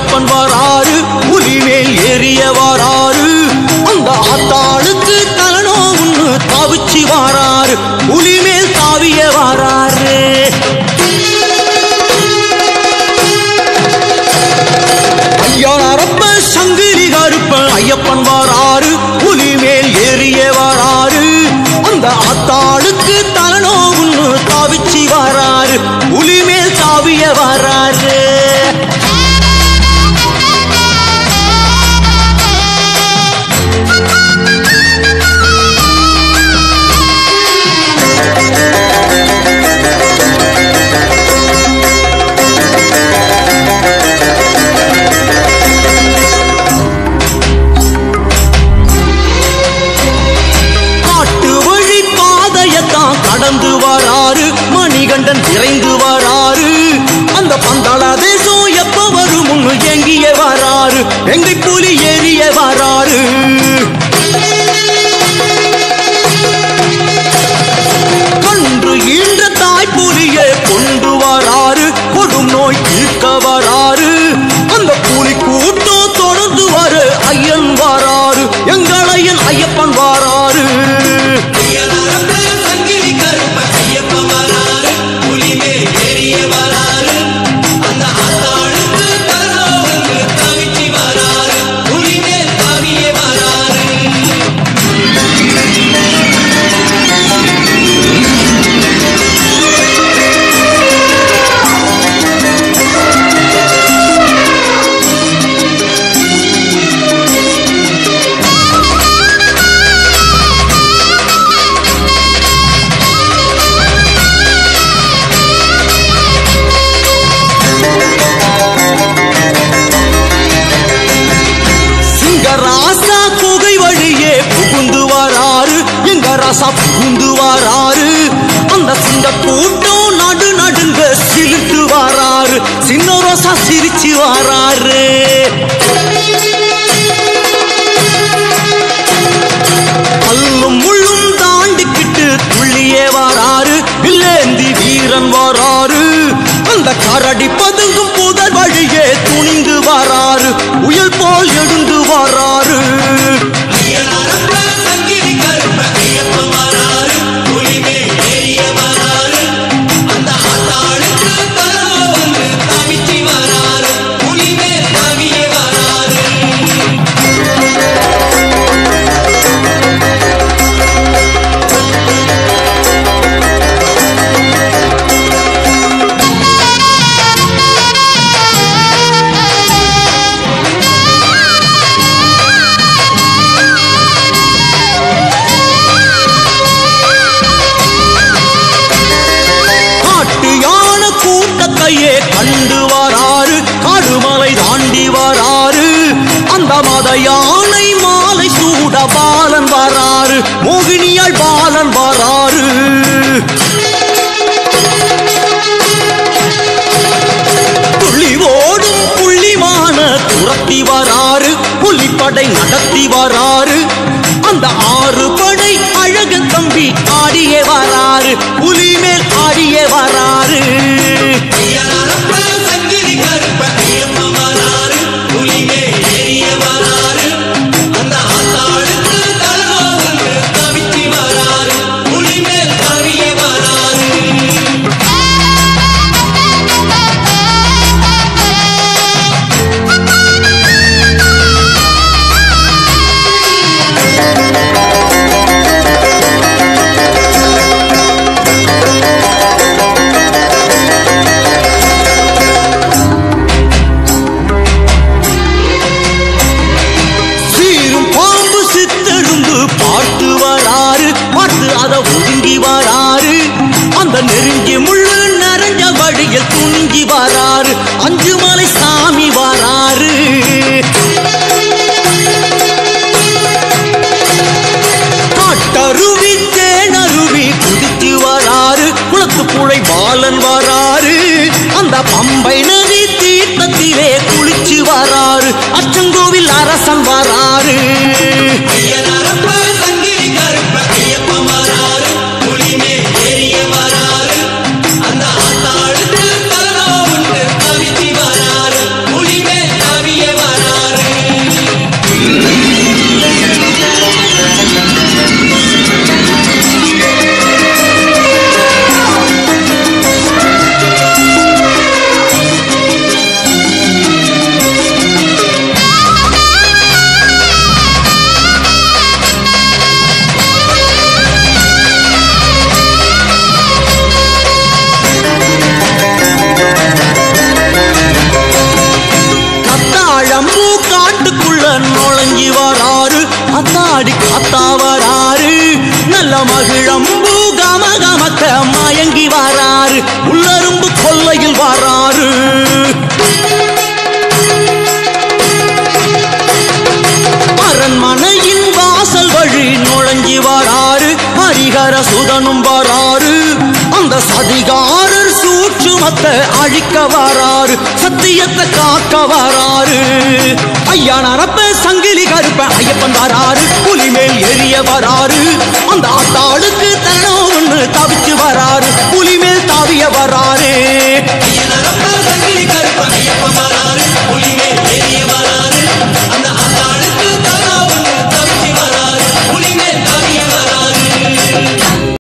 ஐயப்பன் வராரு புலி மேல் ஏறிய வராரு அந்த ஆத்தாளுக்கு தலனோன்னு தவிச்சு வாராரு புலி மேல் தாவிய வாராரு ஐயாரப்ப சங்கிலி கருப்ப ஐயப்பன் வராரு புலி மேல் ஏறிய வராரு அந்த ஆத்தாளுக்கு தலனோன்னு தாவிச்சு வராரு புலி மேல் தாவிய வராரு காட்டு வழி பாதையத்தான் கடந்து வராரு மணிகண்டன் விரைந்து வராரு அந்த பந்தாள தேசம் எப்ப வரும் முன்னு எங்கிய வராரு எங்கை புலி ஏறிய வராரு கன்று ஈன்ற தாய் புலியை கொண்டு வராரு கொடும் நோய் தீர்க்க வராரு அந்த புலி கூட்டம் தொடர்ந்து வர ஐயன் வராரு எங்கள் ஐயன் ஐயப்பன் வராரு சங்கிலி கருப்ப ஐயப்ப வராரு புலிமேல் ஏறிய வராரு அந்த ஆத்தாளுக்கு தலோன்னு தவிச்சு வராரு புலிமேல் தாவிய வராரு சிங்கராசா குகை வழியே புகுந்து வராரு எங்க ராசா புகுந்து வராரு அந்த சிங்க கூட்டம் நடு நடுங்க சிரித்து வராரு சின்ன ரோசா சிரிச்சு வராரு கல்லும் முள்ளும் தாண்டிக்கிட்டு துள்ளியே வராரு வில்லேந்தி வீரன் வராரு அந்த கரடி பதுங்கும் புதர் வழியே துணிந்து வராரு உயல் போல் எழுந்து வராரு ஐயனாரப்ப சங்கிலி கருப்ப ஐயப்ப வராரு புலிமேல் ஏறிய வராரு அந்த ஆத்தாளுக்கு தலோன்னு தவிச்சு வராரு புலிமேல் தாவிய வராரு காட்டு யானை கூட்டத்தையே கண்டு வராரு காடுமலை தாண்டி வராரு அந்த மத யானை மாலை சூட பாலன் வராரு மோகினியாள் பாலன் வராரு துள்ளி ஓடும் புள்ளிமான துரத்தி வராரு புலிப்படை நடத்தி வராரு அந்த ஆறு படை அழகு தம்பி ஆடியே வராரு புலி மேல் ஆடியே வராரு ஐயனாரப்ப சங்கிலி கருப்ப ஐயப்ப வராரு புலிமேல் ஏறிய வராரு அந்த ஆத்தாளுக்கு தலோன்னு தவிச்சு வராரு புலிமேல் தாவிய வராரு ஐயனாரப்ப தாழம்பூ காட்டுக்குள்ள நுழைஞ்சி வராரு அத்தாடி காத்தா வராரு நல்ல மகிழம்பூ கம கமக்க மயங்கி வராரு உள்ளரும்பு கொல்லையில் வராரு அரண்மனையின் வாசல் வழி நுழைஞ்சி வராரு ஹரிஹர சுதனும் வராரு அந்த சதிகாரர் சூட்சுமத்தை அழிக்க வராரு சத்தியத்தை காக்க வராரு ஐயா நரப்ப சங்கிலி கருப்ப ஐயப்பன் வராரு புலி மேல் எரிய வராரு அந்த ஆத்தாளுக்கு தனோன்னு தவிச்சு வராரு